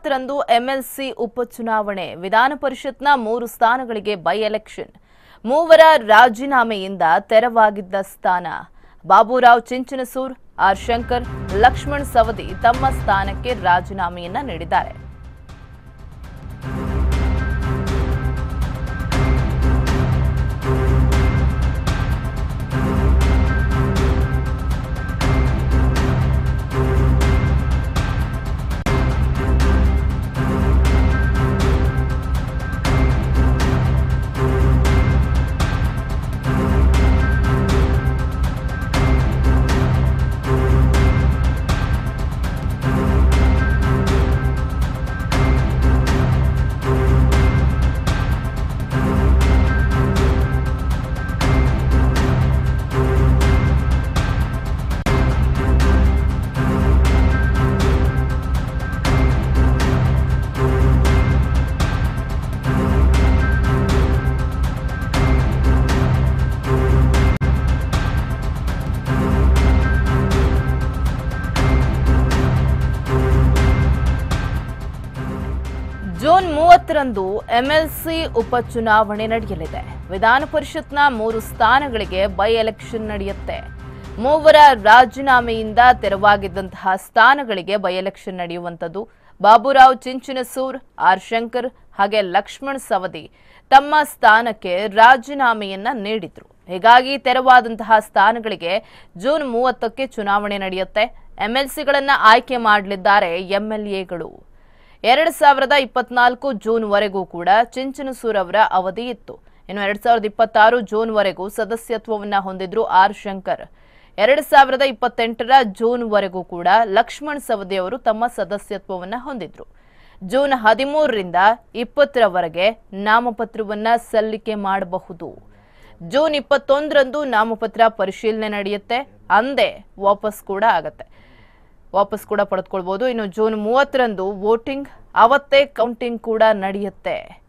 ಮೂವತ್ತರಂದು ಎಂಎಲ್ಸಿ ಉಪಚುನಾವಣೆ ವಿಧಾನ ಪರಿಷತ್ನ ಮೂರು ಸ್ಥಾನಗಳಿಗೆ ಬೈ ಎಲೆಕ್ಷನ್ ಮೂವರ ರಾಜೀನಾಮೆಯಿಂದ ತೆರವಾಗಿದ್ದ ಸ್ಥಾನ ಬಾಬುರಾವ್ ಚಿಂಚನಸೂರ್ ಆರ್ ಶಂಕರ್ ಲಕ್ಷ್ಮಣ್ ಸವದಿ ತಮ್ಮ ಸ್ಥಾನಕ್ಕೆ ರಾಜೀನಾಮೆಯನ್ನ ನೀಡಿದ್ದಾರೆ ಜೂನ್ ಮೂವತ್ತರಂದು ಎಂಎಲ್ಸಿ ಉಪಚುನಾವಣೆ ನಡೆಯಲಿದೆ ವಿಧಾನ ಪರಿಷತ್ನ ಮೂರು ಸ್ಥಾನಗಳಿಗೆ ಬೈ ಎಲೆಕ್ಷನ್ ನಡೆಯುತ್ತೆ ಮೂವರ ರಾಜೀನಾಮೆಯಿಂದ ತೆರವಾಗಿದ್ದಂತಹ ಸ್ಥಾನಗಳಿಗೆ ಬೈ ಎಲೆಕ್ಷನ್ ನಡೆಯುವಂಥದ್ದು ಬಾಬುರಾವ್ ಚಿಂಚನಸೂರ್ ಆರ್ ಶಂಕರ್ ಹಾಗೆ ಲಕ್ಷ್ಮಣ್ ಸವದಿ ತಮ್ಮ ಸ್ಥಾನಕ್ಕೆ ರಾಜೀನಾಮೆಯನ್ನ ನೀಡಿದ್ರು ಹೀಗಾಗಿ ತೆರವಾದಂತಹ ಸ್ಥಾನಗಳಿಗೆ ಜೂನ್ ಮೂವತ್ತಕ್ಕೆ ಚುನಾವಣೆ ನಡೆಯುತ್ತೆ ಎಂಎಲ್ಸಿಗಳನ್ನ ಆಯ್ಕೆ ಮಾಡಲಿದ್ದಾರೆ ಎಂಎಲ್ಎಗಳು ಎರಡ್ ಸಾವಿರದ ಇಪ್ಪತ್ನಾಲ್ಕು ಜೂನ್ ವರೆಗೂ ಕೂಡ ಚಿಂಚನಸೂರ್ ಅವರ ಅವಧಿ ಇತ್ತು ಇನ್ನು ಎರಡ್ ಸಾವಿರದ ಇಪ್ಪತ್ತಾರು ಜೂನ್ ವರೆಗೂ ಸದಸ್ಯತ್ವವನ್ನ ಹೊಂದಿದ್ರು ಆರ್ ಶಂಕರ್ ಎರಡ್ ಸಾವಿರದ ಇಪ್ಪತ್ತೆಂಟರ ಜೂನ್ ವರೆಗೂ ಕೂಡ ಲಕ್ಷ್ಮಣ್ ಸವದಿ ಅವರು ತಮ್ಮ ಸದಸ್ಯತ್ವವನ್ನ ಹೊಂದಿದ್ರು ಜೂನ್ ಹದಿಮೂರರಿಂದ ಇಪ್ಪತ್ತರವರೆಗೆ ನಾಮಪತ್ರವನ್ನ ಸಲ್ಲಿಕೆ ಮಾಡಬಹುದು ಜೂನ್ ಇಪ್ಪತ್ತೊಂದರಂದು ನಾಮಪತ್ರ ಪರಿಶೀಲನೆ ನಡೆಯುತ್ತೆ ಅಂದೇ ವಾಪಸ್ ಕೂಡ ಆಗತ್ತೆ ವಾಪಸ್ ಕೂಡ ಪಡೆದುಕೊಳ್ಬಹುದು ಇನ್ನು ಜೂನ್ ಮೂವತ್ತರಂದು ವೋಟಿಂಗ್ ಅವತ್ತೇ ಕೌಂಟಿಂಗ್ ಕೂಡ ನಡೆಯುತ್ತೆ